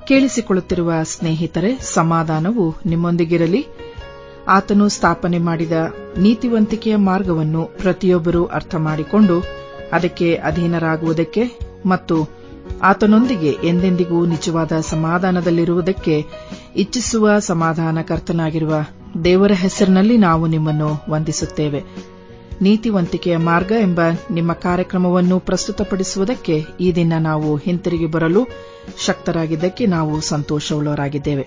ಕೇಳಿಸಿಕೊಳ್ಳುತ್ತಿರುವ ಸ್ನೇಹಿತರೆ ಸಮಾಧಾನವು ನಿಮ್ಮೊಂದಿಗಿರಲಿ ಆತನು ಸ್ಥಾಪನೆ ಮಾಡಿದ ನೀತಿವಂತಿಕೆಯ ಮಾರ್ಗವನ್ನು ಪ್ರತಿಯೊಬ್ಬರೂ ಅರ್ಥ ಮಾಡಿಕೊಂಡು ಅದಕ್ಕೆ ಅಧೀನರಾಗುವುದಕ್ಕೆ ಮತ್ತು ಆತನೊಂದಿಗೆ ಎಂದೆಂದಿಗೂ ನಿಜವಾದ ಸಮಾಧಾನದಲ್ಲಿರುವುದಕ್ಕೆ ಇಚ್ಛಿಸುವ ಸಮಾಧಾನಕರ್ತನಾಗಿರುವ ದೇವರ ಹೆಸರಿನಲ್ಲಿ ನಾವು ನಿಮ್ಮನ್ನು ವಂದಿಸುತ್ತೇವೆ ನೀತಿವಂತಿಕೆಯ ಮಾರ್ಗ ಎಂಬ ನಿಮ್ಮ ಕಾರ್ಯಕ್ರಮವನ್ನು ಪ್ರಸ್ತುತಪಡಿಸುವುದಕ್ಕೆ ಈ ದಿನ ನಾವು ಹಿಂತಿರುಗಿ ಬರಲು ಶಕ್ತರಾಗಿದ್ದಕ್ಕೆ ನಾವು ಸಂತೋಷವುಳ್ಳವರಾಗಿದ್ದೇವೆ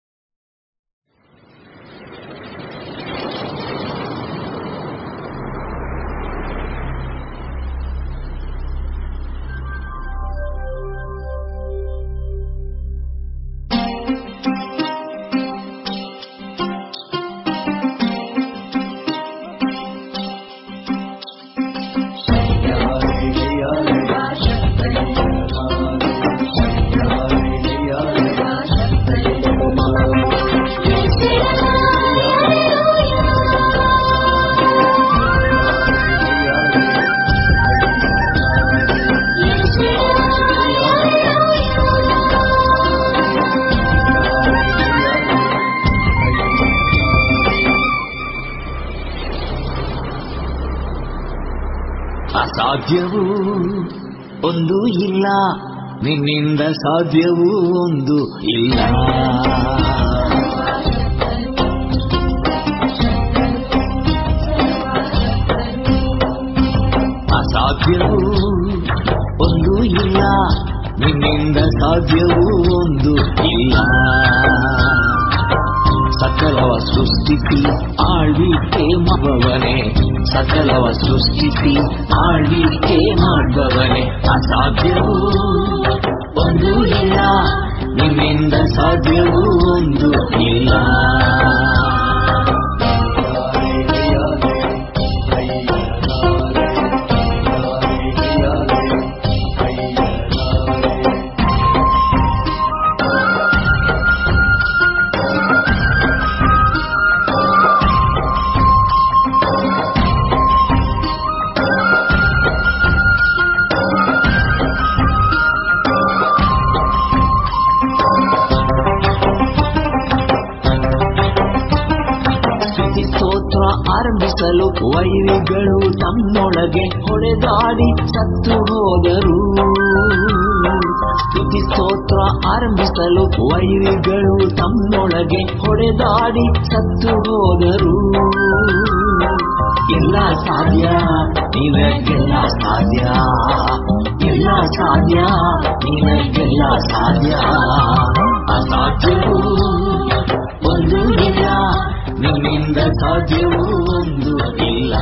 ಅಸಾಧ್ಯವೂ ಒಂದು ಇಲ್ಲ ನಿನ್ನಿಂದ ಸಾಧ್ಯವೂ ಒಂದು ಇಲ್ಲ ಅಸಾಧ್ಯವೂ ಒಂದು ಇಲ್ಲ ನಿನ್ನಿಂದ ಸಾಧ್ಯವೂ ಒಂದು ಇಲ್ಲ ಸಕಲವ ಸೃಷ್ಟಿಸಿ ಆಳ್ವಿಕೆ ಮಾಡುವವನೇ ಸಕಲವ ಸೃಷ್ಟಿಸಿ ಆಳ್ವಿಕೆ ಮಾಡುವವನೇ ಅಸಾಧ್ಯವೂ ಒಂದು ಇಲ್ಲ ನಿನ್ನಿಂದ ಸಾಧ್ಯವೂ ಒಂದು ಇಲ್ಲ ಸ್ತುತಿ ಸ್ತೋತ್ರ ಆರಂಭಿಸಲು ವೈರಿಗಳು ತಮ್ಮೊಳಗೆ ಹೊಡೆದಾಡಿ ಸತ್ತು ಹೋದರು ಸ್ತುತಿ ಸ್ತೋತ್ರ ಆರಂಭಿಸಲು ವೈರಿಗಳು ತಮ್ಮೊಳಗೆ ಹೊಡೆದಾಡಿ ಸತ್ತು ಹೋದರು ಎಲ್ಲ ಸಾಧ್ಯ ನಿನಗೆಲ್ಲ ಸಾಧ್ಯ ಎಲ್ಲ ಸಾಧ್ಯ ನಿನಗೆಲ್ಲ ಸಾಧ್ಯ ಅಸಾಧ್ಯವೂ ಒಂದು ಇಲ್ಲ ನಿನ್ನಿಂದ ಸಾಧ್ಯವೂ ಒಂದು ಇಲ್ಲ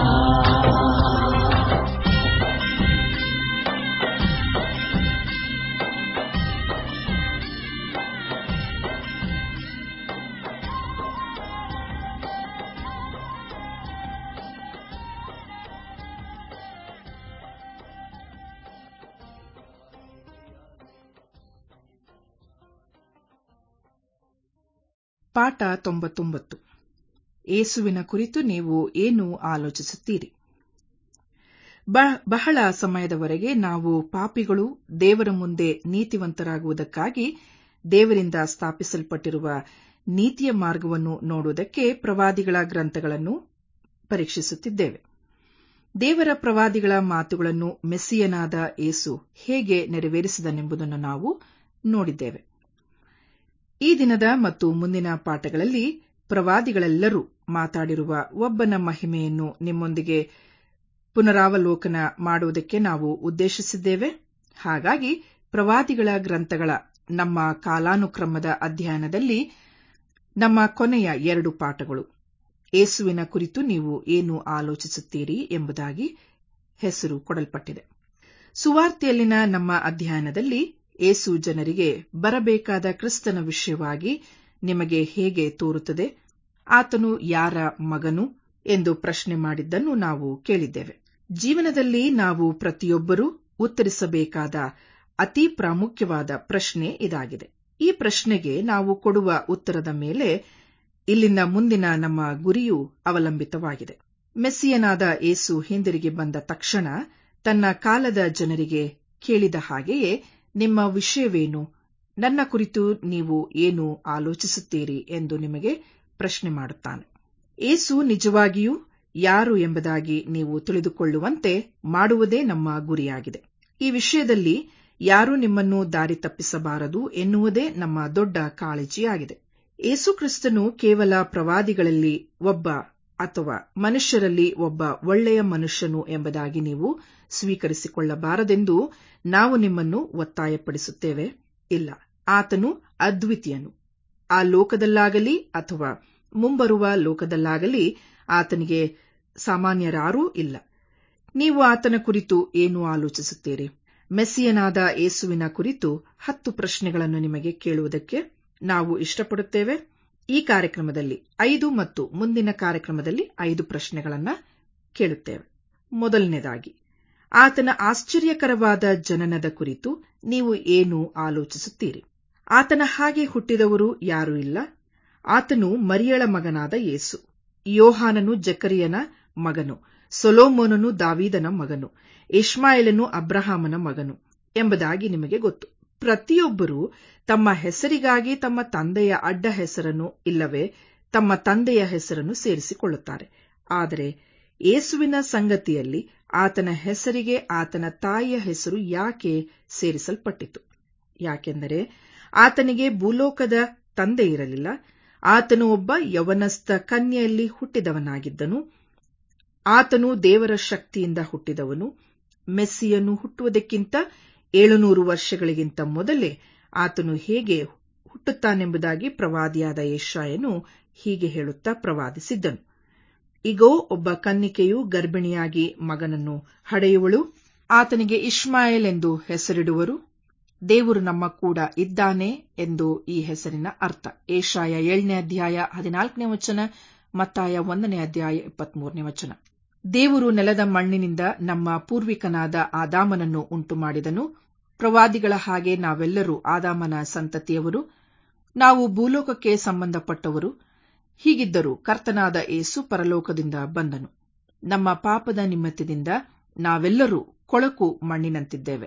ಪಾಠ ತೊಂಬತ್ತೊಂಬತ್ತು ಏಸುವಿನ ಕುರಿತು ನೀವು ಏನು ಆಲೋಚಿಸುತ್ತೀರಿ ಬ- ಬಹಳ ಸಮಯದವರೆಗೆ ನಾವು ಪಾಪಿಗಳು ದೇವರ ಮುಂದೆ ನೀತಿವಂತರಾಗುವುದಕ್ಕಾಗಿ ದೇವರಿಂದ ಸ್ಥಾಪಿಸಲ್ಪಟ್ಟಿರುವ ನೀತಿಯ ಮಾರ್ಗವನ್ನು ನೋಡುವುದಕ್ಕೆ ಪ್ರವಾದಿಗಳ ಗ್ರಂಥಗಳನ್ನು ಪರೀಕ್ಷಿಸುತ್ತಿದ್ದೇವೆ ದೇವರ ಪ್ರವಾದಿಗಳ ಮಾತುಗಳನ್ನು ಮೆಸ್ಸಿಯನಾದ ಏಸು ಹೇಗೆ ನೆರವೇರಿಸಿದನೆಂಬುದನ್ನು ನಾವು ನೋಡಿದ್ದೇವೆ ಈ ದಿನದ ಮತ್ತು ಮುಂದಿನ ಪಾಠಗಳಲ್ಲಿ ಪ್ರವಾದಿಗಳೆಲ್ಲರೂ ಮಾತಾಡಿರುವ ಒಬ್ಬನ ಮಹಿಮೆಯನ್ನು ನಿಮ್ಮೊಂದಿಗೆ ಪುನರಾವಲೋಕನ ಮಾಡುವುದಕ್ಕೆ ನಾವು ಉದ್ದೇಶಿಸಿದ್ದೇವೆ ಹಾಗಾಗಿ ಪ್ರವಾದಿಗಳ ಗ್ರಂಥಗಳ ನಮ್ಮ ಕಾಲಾನುಕ್ರಮದ ಅಧ್ಯಯನದಲ್ಲಿ ನಮ್ಮ ಕೊನೆಯ ಎರಡು ಪಾಠಗಳು ಏಸುವಿನ ಕುರಿತು ನೀವು ಏನು ಆಲೋಚಿಸುತ್ತೀರಿ ಎಂಬುದಾಗಿ ಹೆಸರು ಕೊಡಲ್ಪಟ್ಟಿದೆ ಸುವಾರ್ತೆಯಲ್ಲಿನ ನಮ್ಮ ಅಧ್ಯಯನದಲ್ಲಿ ಏಸು ಜನರಿಗೆ ಬರಬೇಕಾದ ಕ್ರಿಸ್ತನ ವಿಷಯವಾಗಿ ನಿಮಗೆ ಹೇಗೆ ತೋರುತ್ತದೆ ಆತನು ಯಾರ ಮಗನು ಎಂದು ಪ್ರಶ್ನೆ ಮಾಡಿದ್ದನ್ನು ನಾವು ಕೇಳಿದ್ದೇವೆ ಜೀವನದಲ್ಲಿ ನಾವು ಪ್ರತಿಯೊಬ್ಬರೂ ಉತ್ತರಿಸಬೇಕಾದ ಅತಿ ಪ್ರಾಮುಖ್ಯವಾದ ಪ್ರಶ್ನೆ ಇದಾಗಿದೆ ಈ ಪ್ರಶ್ನೆಗೆ ನಾವು ಕೊಡುವ ಉತ್ತರದ ಮೇಲೆ ಇಲ್ಲಿನ ಮುಂದಿನ ನಮ್ಮ ಗುರಿಯು ಅವಲಂಬಿತವಾಗಿದೆ ಮೆಸ್ಸಿಯನಾದ ಏಸು ಹಿಂದಿರುಗಿ ಬಂದ ತಕ್ಷಣ ತನ್ನ ಕಾಲದ ಜನರಿಗೆ ಕೇಳಿದ ಹಾಗೆಯೇ ನಿಮ್ಮ ವಿಷಯವೇನು ನನ್ನ ಕುರಿತು ನೀವು ಏನು ಆಲೋಚಿಸುತ್ತೀರಿ ಎಂದು ನಿಮಗೆ ಪ್ರಶ್ನೆ ಮಾಡುತ್ತಾನೆ ಏಸು ನಿಜವಾಗಿಯೂ ಯಾರು ಎಂಬುದಾಗಿ ನೀವು ತಿಳಿದುಕೊಳ್ಳುವಂತೆ ಮಾಡುವುದೇ ನಮ್ಮ ಗುರಿಯಾಗಿದೆ ಈ ವಿಷಯದಲ್ಲಿ ಯಾರೂ ನಿಮ್ಮನ್ನು ದಾರಿ ತಪ್ಪಿಸಬಾರದು ಎನ್ನುವುದೇ ನಮ್ಮ ದೊಡ್ಡ ಕಾಳಜಿಯಾಗಿದೆ ಏಸುಕ್ರಿಸ್ತನು ಕೇವಲ ಪ್ರವಾದಿಗಳಲ್ಲಿ ಒಬ್ಬ ಅಥವಾ ಮನುಷ್ಯರಲ್ಲಿ ಒಬ್ಬ ಒಳ್ಳೆಯ ಮನುಷ್ಯನು ಎಂಬುದಾಗಿ ನೀವು ಸ್ವೀಕರಿಸಿಕೊಳ್ಳಬಾರದೆಂದು ನಾವು ನಿಮ್ಮನ್ನು ಒತ್ತಾಯಪಡಿಸುತ್ತೇವೆ ಇಲ್ಲ ಆತನು ಅದ್ವಿತೀಯನು ಆ ಲೋಕದಲ್ಲಾಗಲಿ ಅಥವಾ ಮುಂಬರುವ ಲೋಕದಲ್ಲಾಗಲಿ ಆತನಿಗೆ ಸಾಮಾನ್ಯರಾರೂ ಇಲ್ಲ ನೀವು ಆತನ ಕುರಿತು ಏನು ಆಲೋಚಿಸುತ್ತೀರಿ ಮೆಸ್ಸಿಯನಾದ ಏಸುವಿನ ಕುರಿತು ಹತ್ತು ಪ್ರಶ್ನೆಗಳನ್ನು ನಿಮಗೆ ಕೇಳುವುದಕ್ಕೆ ನಾವು ಇಷ್ಟಪಡುತ್ತೇವೆ ಈ ಕಾರ್ಯಕ್ರಮದಲ್ಲಿ ಐದು ಮತ್ತು ಮುಂದಿನ ಕಾರ್ಯಕ್ರಮದಲ್ಲಿ ಐದು ಪ್ರಶ್ನೆಗಳನ್ನು ಕೇಳುತ್ತೇವೆ ಮೊದಲನೇದಾಗಿ ಆತನ ಆಶ್ಚರ್ಯಕರವಾದ ಜನನದ ಕುರಿತು ನೀವು ಏನು ಆಲೋಚಿಸುತ್ತೀರಿ ಆತನ ಹಾಗೆ ಹುಟ್ಟಿದವರು ಯಾರೂ ಇಲ್ಲ ಆತನು ಮರಿಯಳ ಮಗನಾದ ಯೇಸು ಯೋಹಾನನು ಜಕರಿಯನ ಮಗನು ಸೊಲೋಮೋನನು ದಾವೀದನ ಮಗನು ಇಷ್ಮಾಯೇಲನು ಅಬ್ರಹಾಮನ ಮಗನು ಎಂಬುದಾಗಿ ನಿಮಗೆ ಗೊತ್ತು ಪ್ರತಿಯೊಬ್ಬರೂ ತಮ್ಮ ಹೆಸರಿಗಾಗಿ ತಮ್ಮ ತಂದೆಯ ಅಡ್ಡ ಹೆಸರನ್ನು ಇಲ್ಲವೇ ತಮ್ಮ ತಂದೆಯ ಹೆಸರನ್ನು ಸೇರಿಸಿಕೊಳ್ಳುತ್ತಾರೆ ಆದರೆ ಏಸುವಿನ ಸಂಗತಿಯಲ್ಲಿ ಆತನ ಹೆಸರಿಗೆ ಆತನ ತಾಯಿಯ ಹೆಸರು ಯಾಕೆ ಸೇರಿಸಲ್ಪಟ್ಟಿತು ಯಾಕೆಂದರೆ ಆತನಿಗೆ ಭೂಲೋಕದ ತಂದೆ ಇರಲಿಲ್ಲ ಆತನು ಒಬ್ಬ ಯವನಸ್ಥ ಕನ್ಯೆಯಲ್ಲಿ ಹುಟ್ಟಿದವನಾಗಿದ್ದನು ಆತನು ದೇವರ ಶಕ್ತಿಯಿಂದ ಹುಟ್ಟಿದವನು ಮೆಸ್ಸಿಯನು ಹುಟ್ಟುವುದಕ್ಕಿಂತ ಏಳುನೂರು ವರ್ಷಗಳಿಗಿಂತ ಮೊದಲೇ ಆತನು ಹೇಗೆ ಹುಟ್ಟುತ್ತಾನೆಂಬುದಾಗಿ ಪ್ರವಾದಿಯಾದ ಯಶಾಯನು ಹೀಗೆ ಹೇಳುತ್ತಾ ಪ್ರವಾದಿಸಿದ್ದನು ಇಗೋ ಒಬ್ಬ ಕನ್ನಿಕೆಯು ಗರ್ಭಿಣಿಯಾಗಿ ಮಗನನ್ನು ಹಡೆಯುವಳು ಆತನಿಗೆ ಇಷ್ಮಾಯೇಲ್ ಎಂದು ಹೆಸರಿಡುವರು ದೇವರು ನಮ್ಮ ಕೂಡ ಇದ್ದಾನೆ ಎಂದು ಈ ಹೆಸರಿನ ಅರ್ಥ ಏಷಾಯ ಏಳನೇ ಅಧ್ಯಾಯ ಹದಿನಾಲ್ಕನೇ ವಚನ ಮತ್ತಾಯ ಒಂದನೇ ಅಧ್ಯಾಯ ಇಪ್ಪತ್ಮೂರನೇ ವಚನ ದೇವರು ನೆಲದ ಮಣ್ಣಿನಿಂದ ನಮ್ಮ ಪೂರ್ವಿಕನಾದ ಆದಾಮನನ್ನು ಉಂಟು ಮಾಡಿದನು ಪ್ರವಾದಿಗಳ ಹಾಗೆ ನಾವೆಲ್ಲರೂ ಆದಾಮನ ಸಂತತಿಯವರು ನಾವು ಭೂಲೋಕಕ್ಕೆ ಸಂಬಂಧಪಟ್ಟವರು ಹೀಗಿದ್ದರೂ ಕರ್ತನಾದ ಏಸು ಪರಲೋಕದಿಂದ ಬಂದನು ನಮ್ಮ ಪಾಪದ ನಿಮಿತ್ತದಿಂದ ನಾವೆಲ್ಲರೂ ಕೊಳಕು ಮಣ್ಣಿನಂತಿದ್ದೇವೆ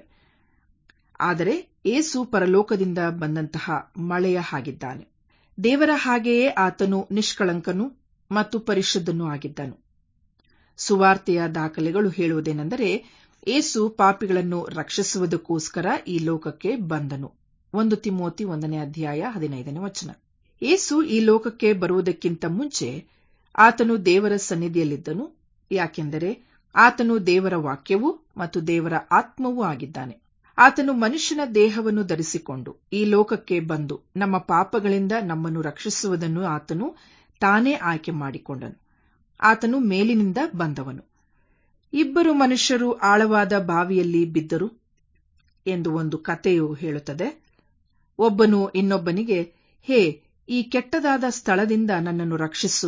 ಆದರೆ ಏಸು ಪರಲೋಕದಿಂದ ಬಂದಂತಹ ಮಳೆಯ ಹಾಗಿದ್ದಾನೆ ದೇವರ ಹಾಗೆಯೇ ಆತನು ನಿಷ್ಕಳಂಕನು ಮತ್ತು ಪರಿಶುದ್ಧನೂ ಆಗಿದ್ದನು ಸುವಾರ್ತೆಯ ದಾಖಲೆಗಳು ಹೇಳುವುದೇನೆಂದರೆ ಏಸು ಪಾಪಿಗಳನ್ನು ರಕ್ಷಿಸುವುದಕ್ಕೋಸ್ಕರ ಈ ಲೋಕಕ್ಕೆ ಬಂದನು ಒಂದು ತಿಮೋತಿ ಒಂದನೇ ಅಧ್ಯಾಯ ಹದಿನೈದನೇ ವಚನ ಏಸು ಈ ಲೋಕಕ್ಕೆ ಬರುವುದಕ್ಕಿಂತ ಮುಂಚೆ ಆತನು ದೇವರ ಸನ್ನಿಧಿಯಲ್ಲಿದ್ದನು ಯಾಕೆಂದರೆ ಆತನು ದೇವರ ವಾಕ್ಯವೂ ಮತ್ತು ದೇವರ ಆತ್ಮವೂ ಆಗಿದ್ದಾನೆ ಆತನು ಮನುಷ್ಯನ ದೇಹವನ್ನು ಧರಿಸಿಕೊಂಡು ಈ ಲೋಕಕ್ಕೆ ಬಂದು ನಮ್ಮ ಪಾಪಗಳಿಂದ ನಮ್ಮನ್ನು ರಕ್ಷಿಸುವುದನ್ನು ಆತನು ತಾನೇ ಆಯ್ಕೆ ಮಾಡಿಕೊಂಡನು ಆತನು ಮೇಲಿನಿಂದ ಬಂದವನು ಇಬ್ಬರು ಮನುಷ್ಯರು ಆಳವಾದ ಬಾವಿಯಲ್ಲಿ ಬಿದ್ದರು ಎಂದು ಒಂದು ಕಥೆಯು ಹೇಳುತ್ತದೆ ಒಬ್ಬನು ಇನ್ನೊಬ್ಬನಿಗೆ ಹೇ ಈ ಕೆಟ್ಟದಾದ ಸ್ಥಳದಿಂದ ನನ್ನನ್ನು ರಕ್ಷಿಸು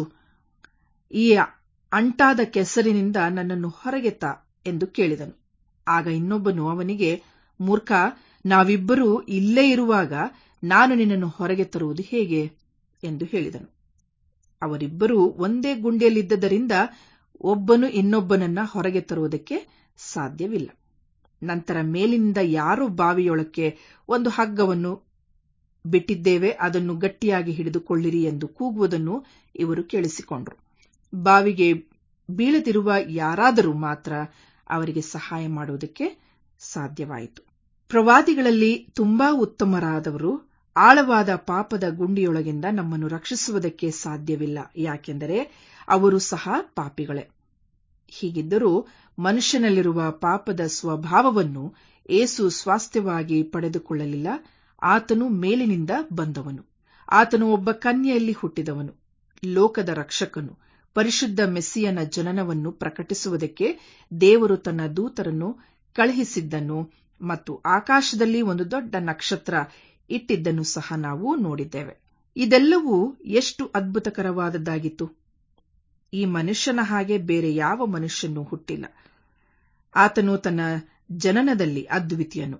ಈ ಅಂಟಾದ ಕೆಸರಿನಿಂದ ನನ್ನನ್ನು ಹೊರಗೆತ್ತ ಎಂದು ಕೇಳಿದನು ಆಗ ಇನ್ನೊಬ್ಬನು ಅವನಿಗೆ ಮೂರ್ಖ ನಾವಿಬ್ಬರೂ ಇಲ್ಲೇ ಇರುವಾಗ ನಾನು ನಿನ್ನನ್ನು ಹೊರಗೆ ತರುವುದು ಹೇಗೆ ಎಂದು ಹೇಳಿದನು ಅವರಿಬ್ಬರೂ ಒಂದೇ ಗುಂಡಿಯಲ್ಲಿದ್ದರಿಂದ ಒಬ್ಬನು ಇನ್ನೊಬ್ಬನನ್ನ ಹೊರಗೆ ತರುವುದಕ್ಕೆ ಸಾಧ್ಯವಿಲ್ಲ ನಂತರ ಮೇಲಿನಿಂದ ಯಾರು ಬಾವಿಯೊಳಕ್ಕೆ ಒಂದು ಹಗ್ಗವನ್ನು ಬಿಟ್ಟಿದ್ದೇವೆ ಅದನ್ನು ಗಟ್ಟಿಯಾಗಿ ಹಿಡಿದುಕೊಳ್ಳಿರಿ ಎಂದು ಕೂಗುವುದನ್ನು ಇವರು ಕೇಳಿಸಿಕೊಂಡರು ಬಾವಿಗೆ ಬೀಳದಿರುವ ಯಾರಾದರೂ ಮಾತ್ರ ಅವರಿಗೆ ಸಹಾಯ ಮಾಡುವುದಕ್ಕೆ ಸಾಧ್ಯವಾಯಿತು ಪ್ರವಾದಿಗಳಲ್ಲಿ ತುಂಬಾ ಉತ್ತಮರಾದವರು ಆಳವಾದ ಪಾಪದ ಗುಂಡಿಯೊಳಗಿಂದ ನಮ್ಮನ್ನು ರಕ್ಷಿಸುವುದಕ್ಕೆ ಸಾಧ್ಯವಿಲ್ಲ ಯಾಕೆಂದರೆ ಅವರು ಸಹ ಪಾಪಿಗಳೇ ಹೀಗಿದ್ದರೂ ಮನುಷ್ಯನಲ್ಲಿರುವ ಪಾಪದ ಸ್ವಭಾವವನ್ನು ಏಸು ಸ್ವಾಸ್ಥ್ಯವಾಗಿ ಪಡೆದುಕೊಳ್ಳಲಿಲ್ಲ ಆತನು ಮೇಲಿನಿಂದ ಬಂದವನು ಆತನು ಒಬ್ಬ ಕನ್ಯೆಯಲ್ಲಿ ಹುಟ್ಟಿದವನು ಲೋಕದ ರಕ್ಷಕನು ಪರಿಶುದ್ಧ ಮೆಸ್ಸಿಯನ ಜನನವನ್ನು ಪ್ರಕಟಿಸುವುದಕ್ಕೆ ದೇವರು ತನ್ನ ದೂತರನ್ನು ಕಳುಹಿಸಿದ್ದನ್ನು ಮತ್ತು ಆಕಾಶದಲ್ಲಿ ಒಂದು ದೊಡ್ಡ ನಕ್ಷತ್ರ ಇಟ್ಟಿದ್ದನ್ನು ಸಹ ನಾವು ನೋಡಿದ್ದೇವೆ ಇದೆಲ್ಲವೂ ಎಷ್ಟು ಅದ್ಭುತಕರವಾದದ್ದಾಗಿತ್ತು ಈ ಮನುಷ್ಯನ ಹಾಗೆ ಬೇರೆ ಯಾವ ಮನುಷ್ಯನೂ ಹುಟ್ಟಿಲ್ಲ ಆತನು ತನ್ನ ಜನನದಲ್ಲಿ ಅದ್ವಿತೀಯನು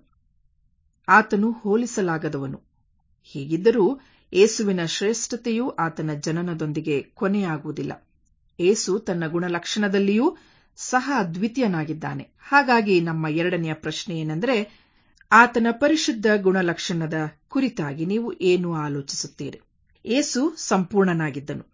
ಆತನು ಹೋಲಿಸಲಾಗದವನು ಹೀಗಿದ್ದರೂ ಏಸುವಿನ ಶ್ರೇಷ್ಠತೆಯು ಆತನ ಜನನದೊಂದಿಗೆ ಕೊನೆಯಾಗುವುದಿಲ್ಲ ಏಸು ತನ್ನ ಗುಣಲಕ್ಷಣದಲ್ಲಿಯೂ ಸಹ ಅದ್ವಿತೀಯನಾಗಿದ್ದಾನೆ ಹಾಗಾಗಿ ನಮ್ಮ ಎರಡನೆಯ ಪ್ರಶ್ನೆ ಏನೆಂದರೆ ಆತನ ಪರಿಶುದ್ಧ ಗುಣಲಕ್ಷಣದ ಕುರಿತಾಗಿ ನೀವು ಏನು ಆಲೋಚಿಸುತ್ತೀರಿ ಏಸು ಸಂಪೂರ್ಣನಾಗಿದ್ದನು